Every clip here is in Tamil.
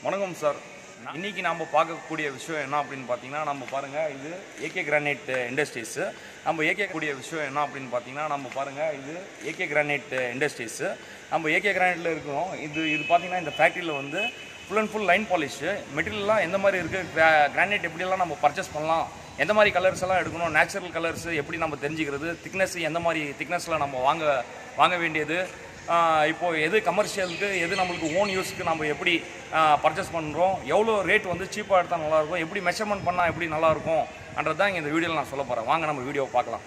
வணக்கம் சார் இன்னைக்கு நம்ம பார்க்கக்கூடிய விஷயம் என்ன அப்படின்னு பார்த்தீங்கன்னா நம்ம பாருங்க இது ஏகே கிரானைட் இண்டஸ்ட்ரீஸ் நம்ம ஏகே கூடிய விஷயம் என்ன அப்படின்னு பார்த்தீங்கன்னா நம்ம பாருங்க இது ஏகே கிரானைட் இண்டஸ்ட்ரீஸ் நம்ம ஏகே கிரானைட்ல இருக்கிறோம் இது இது பார்த்தீங்கன்னா இந்த ஃபேக்ட்ரியில் வந்து full and full line polish மெட்டீரியல்லாம் எந்த மாதிரி இருக்குது கிரானைட் எப்படியெல்லாம் நம்ம பர்ச்சேஸ் பண்ணலாம் எந்த மாதிரி கலர்ஸ் எல்லாம் எடுக்கணும் நேச்சுரல் கலர்ஸ் எப்படி நம்ம தெரிஞ்சுக்கிறது திக்னஸ் எந்த மாதிரி திக்னஸில் நம்ம வாங்க வாங்க வேண்டியது ஆஹ் இப்போ எது கமர்ஷியலுக்கு எது நம்மளுக்கு ஓன் யூஸ்க்கு நம்ம எப்படி பர்ச்சேஸ் பண்ணுறோம் எவ்வளோ ரேட் வந்து சீப்பாக எடுத்தால் நல்லாயிருக்கும் எப்படி மெஷர்மெண்ட் பண்ணால் எப்படி நல்லாயிருக்கும்ன்றது தான் இந்த வீடியோவில் நான் சொல்ல போகிறேன் வாங்க நம்ம வீடியோவை பார்க்கலாம்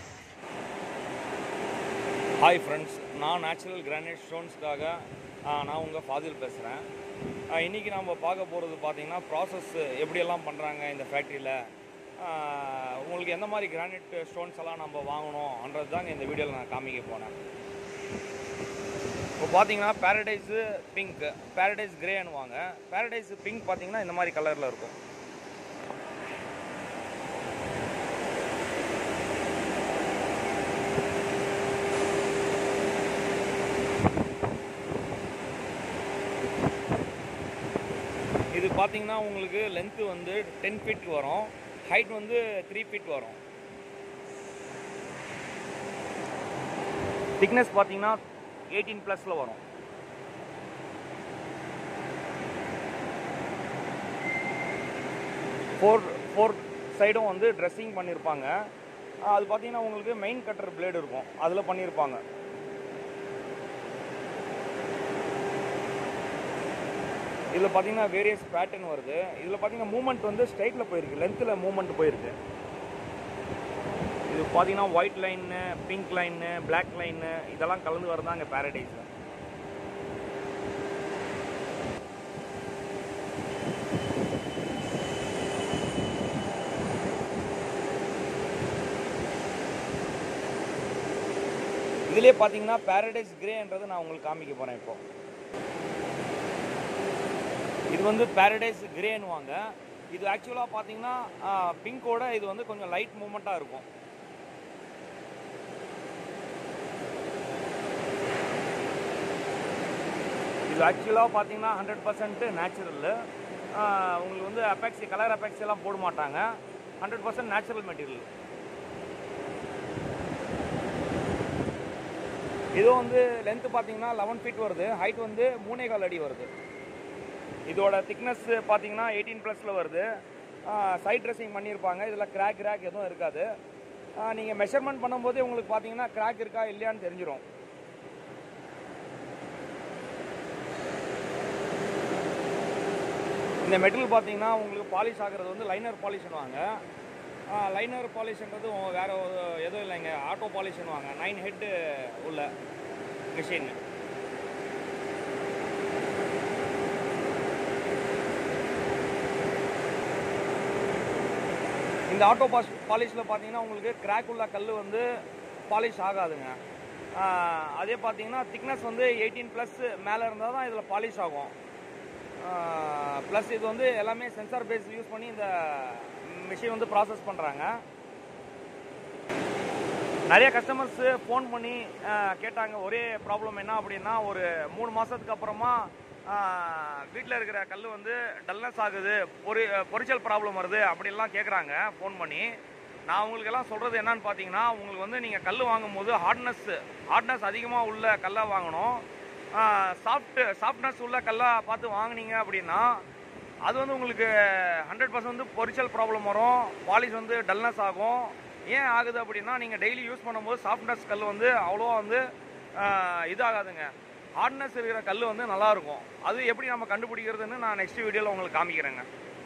ஹாய் ஃப்ரெண்ட்ஸ் நான் நேச்சுரல் கிரானைட் ஸ்டோன்ஸ்க்காக நான் உங்கள் ஃபாதில் பேசுகிறேன் இன்றைக்கி நம்ம பார்க்க போகிறது பார்த்தீங்கன்னா ப்ராசஸ் எப்படியெல்லாம் பண்ணுறாங்க இந்த ஃபேக்ட்ரியில் உங்களுக்கு எந்த மாதிரி கிரானைட் ஸ்டோன்ஸ் எல்லாம் நம்ம வாங்கணும்ன்றது தாங்க இந்த வீடியோவில் நான் காமிக்க போனேன் இப்போ பார்த்தீங்கன்னா பேரடைஸு பிங்க் பேரடைஸ் கிரேன்னுவாங்க பேரடைஸ் பிங்க் பார்த்தீங்கன்னா இந்த மாதிரி கலரில் இருக்கும் இது பார்த்தீங்கன்னா உங்களுக்கு லென்த்து வந்து டென் ஃபீட் வரும் ஹைட் வந்து த்ரீ ஃபீட் வரும் திக்னஸ் பார்த்தீங்கன்னா எயிட்டீன் ப்ளஸில் வரும் ஃபோர் ஃபோர் சைடும் வந்து ட்ரெஸ்ஸிங் பண்ணியிருப்பாங்க ஆஹ் அது பார்த்தீங்கன்னா உங்களுக்கு மெயின் கட்டர் பிளேடு இருக்கும் அதில் பண்ணியிருப்பாங்க இதில் பார்த்தீங்கன்னா வேரியஸ் பேட்டர்ன் வருது இதில் பார்த்தீங்கன்னா மூமெண்ட் வந்து ஸ்ட்ரைட்டில் போயிருக்கு லென்த்தில் மூமெண்ட் போயிருக்கு இது பார்த்தீங்கன்னா ஒயிட் லைன்னு பிங்க் லைன்னு பிளாக் லைன்னு இதெல்லாம் கலந்து வரதான் இங்கே பேரடைஸ் இதுலேயே பார்த்தீங்கன்னா பேரடைஸ் கிரேன்றது நான் உங்களுக்கு காமிக்க போகிறேன் இப்போ இது வந்து பேரடைஸ் கிரேன்னுவாங்க இது ஆக்சுவலாக பார்த்தீங்கன்னா பிங்கோட இது வந்து கொஞ்சம் லைட் மூமெண்ட்டாக இருக்கும் இது ஆக்சுவலாக பார்த்தீங்கன்னா ஹண்ட்ரட் பர்சன்ட் நேச்சுரல் உங்களுக்கு வந்து அபேக்சி கலர் அபேக்சி எல்லாம் போட மாட்டாங்க ஹண்ட்ரட் பர்சன்ட் நேச்சுரல் மெட்டீரியல் இது வந்து லென்த்து பார்த்தீங்கன்னா லெவன் ஃபீட் வருது ஹைட் வந்து மூணே கால் அடி வருது இதோட திக்னஸ் பார்த்தீங்கன்னா எயிட்டீன் ப்ளஸில் வருது சைட் ட்ரெஸ்ஸிங் பண்ணியிருப்பாங்க இதில் கிராக் கிராக் எதுவும் இருக்காது நீங்கள் மெஷர்மெண்ட் பண்ணும்போதே உங்களுக்கு பார்த்தீங்கன்னா கிராக் இருக்கா இல்லையான்னு தெரிஞ்சிடும் இந்த மெட்டல் பார்த்தீங்கன்னா உங்களுக்கு பாலிஷ் ஆகிறது வந்து லைனர் பாலிஷ்னுவாங்க லைனர் பாலிஷ்ன்றது வேறு எதுவும் இல்லைங்க ஆட்டோ பாலிஷ்னுவாங்க நைன் ஹெட்டு உள்ள மிஷின் இந்த ஆட்டோ பாஷ் பாலிஷில் பார்த்தீங்கன்னா உங்களுக்கு கிராக் உள்ள கல் வந்து பாலிஷ் ஆகாதுங்க ஆஹ் அதே பார்த்தீங்கன்னா திக்னஸ் வந்து எயிட்டீன் ப்ளஸ் மேலே இருந்தால் தான் இதில் பாலிஷ் ஆகும் ப்ளஸ் இது வந்து எல்லாமே சென்சார் பேஸ் யூஸ் பண்ணி இந்த மிஷின் வந்து ப்ராசஸ் பண்ணுறாங்க நிறைய கஸ்டமர்ஸ் ஃபோன் பண்ணி ஆஹ் கேட்டாங்க ஒரே ப்ராப்ளம் என்ன அப்படின்னா ஒரு மூணு மாதத்துக்கு அப்புறமா வீட்டில் இருக்கிற கல் வந்து டல்னஸ் ஆகுது பொரி பொரிச்சல் ப்ராப்ளம் வருது அப்படின்லாம் கேட்குறாங்க ஃபோன் பண்ணி நான் உங்களுக்கு எல்லாம் சொல்கிறது என்னன்னு பார்த்தீங்கன்னா உங்களுக்கு வந்து நீங்கள் கல் வாங்கும்போது ஹார்ட்னஸ் ஹார்ட்னஸ் அதிகமாக உள்ள கல்லாக வாங்கணும் சாஃப்ட் சாஃப்ட்னஸ் உள்ள கல்லாக பார்த்து வாங்குனீங்க அப்படின்னா அது வந்து உங்களுக்கு ஹண்ட்ரட் பர்சன்ட் வந்து பொரிச்சல் ப்ராப்ளம் வரும் பாலிஷ் வந்து டல்னஸ் ஆகும் ஏன் ஆகுது அப்படின்னா நீங்கள் டெய்லி யூஸ் பண்ணும்போது சாஃப்ட்னஸ் கல் வந்து அவ்வளோவா வந்து ஆஹ், இதாகாதுங்க ஹார்ட்னஸ் இருக்கிற கல் வந்து நல்லாயிருக்கும் அது எப்படி நம்ம கண்டுபிடிக்கிறதுன்னு நான் நெக்ஸ்ட் வீடியோவில் உங்களுக்கு காமிக்கிறேங்க